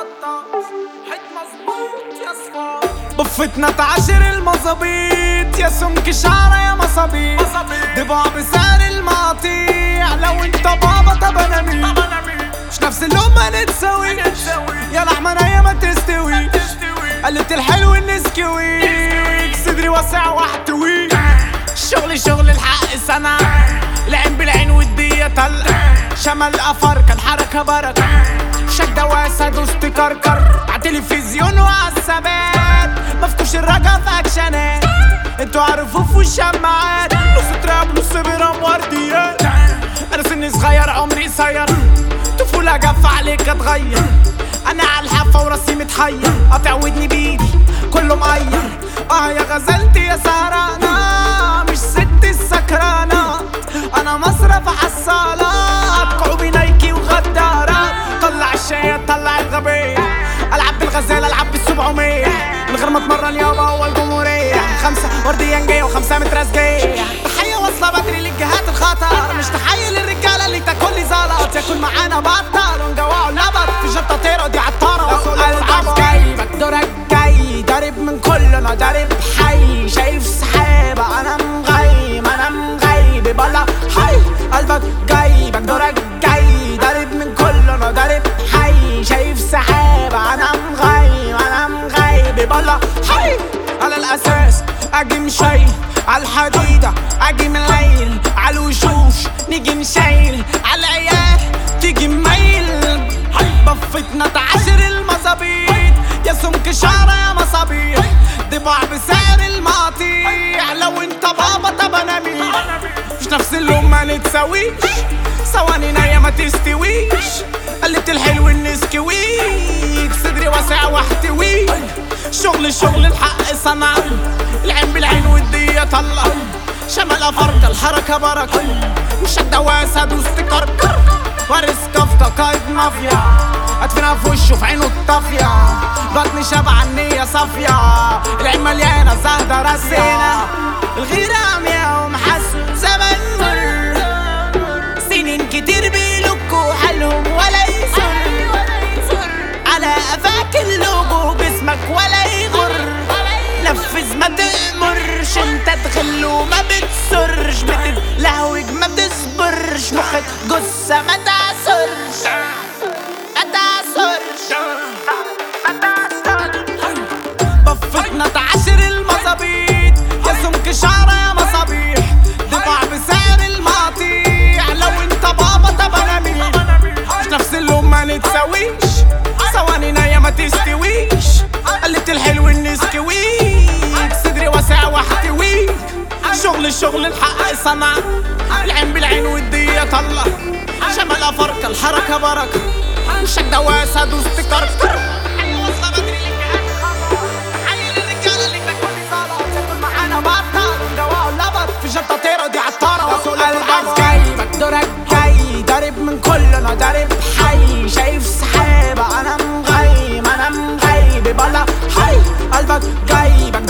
غطاس حيط مظبوط يا صفار بفتنا تعشر المظابيط يا سمك شعرة يا مصابيط ضباع بسعر المقاطيع لو انت بابا طب انا مين طب انا مين مش نفس اللون ما نتساويش نتساوي. يا لحمة نية ما تستويش تستوي قلت الحلو النسكويك صدري واسع واحتوي الشغل شغل الحق سنة العين بالعين والدية طلق شمال أفركة الحركة بركة شك دواسة دوست كركر عالتلفزيون وعالثبات مفكوش الرجا في أكشنات انتوا عارفوا في الشماعات نص تراب نص برام ورديات انا سني صغير عمري قصير طفولة جف عليك اتغير انا على الحافة وراسي متحير قاطع ودني بايدي كله مقير اه يا غزلتي يا سهرانة مش ست السكرانة انا مصرف حصالات كعوبي نايكي وغدارات طلع الشاي طلع الغبية العب بالغزالة العب بالسبعمية من غير ما اتمرن يابا اول جمهورية خمسة ورديان وخمسة متر جاية تحية واصلة بدري للجهات الخطر مش تحية للرجالة اللي تاكل لي زلط ياكل معانا بطل ونجوعه لبط في جطة طيرة دي عطارة وصول العب جايبك دورك جاي ضارب من كله انا ضارب حي شايف سحابة انا مغيب انا مغيب بلا حي قلبك جايبك دورك جاي ضارب من كله انا ضارب حي شايف سحابة انا مغيب انا مغيب بلا حي على الاساس اجي مشي على الحديدة اجي من الليل على الوشوش نيجي نشيل على العيال تيجي ميل بفتنا تعشر المظابيط يا سمك شعرة يا مصابيح ضباع بسعر المقاطيع لو انت بابا طب انا مين مش نفس اللون ما نتساويش ثواني ناية ما تستويش قلت الحلو النسكويك صدري واسع واحتوي شغل شغل الحق صنع العين بالعين والدية طلع شمال أفرقة الحركة بركة مش الدواسة دوست كركر وارث كفكة قايد مافيا ادفنها في وشه في عينه الطافية بطني شبع النية صافية العين مليانة زهدة راسينا الغيرة عمياء ومحسن زمن مر سنين كتير بيلكوا حالهم ولا يسر على قفاك اللوجو باسمك ولا يغر نفذ ما تأمرش انت تغل وما بتسرش بتتلهوج ما بتصبرش مخك جثة ما تعصرش ما تعصرش ما تعصرش بفتنا تعشر المظابيط يا سمك شعرة يا مصابيح ضباع بسعر المقاطيع لو انت بابا طب انا مين مش نفس اللون ما نتساويش ثواني ناية ما تستويش قلت الحلو النسكويك صدري واسع واحتويك شغل شغل الحق صنع العين بالعين والدية طلع شمال أفرقة الحركة بركة وشك دواسة دوست كركر واصلة بدري حي للرجالة اللي تاكل لي زلط تاكل معانا بطل ونجوعه لبط في جطة طيرة دي عطارة وصول قلبك جايبك دورك جاي ضارب من كله انا ضارب حي شايف سحابة انا مغيب انا مغيب بلا حي قلبك جايبك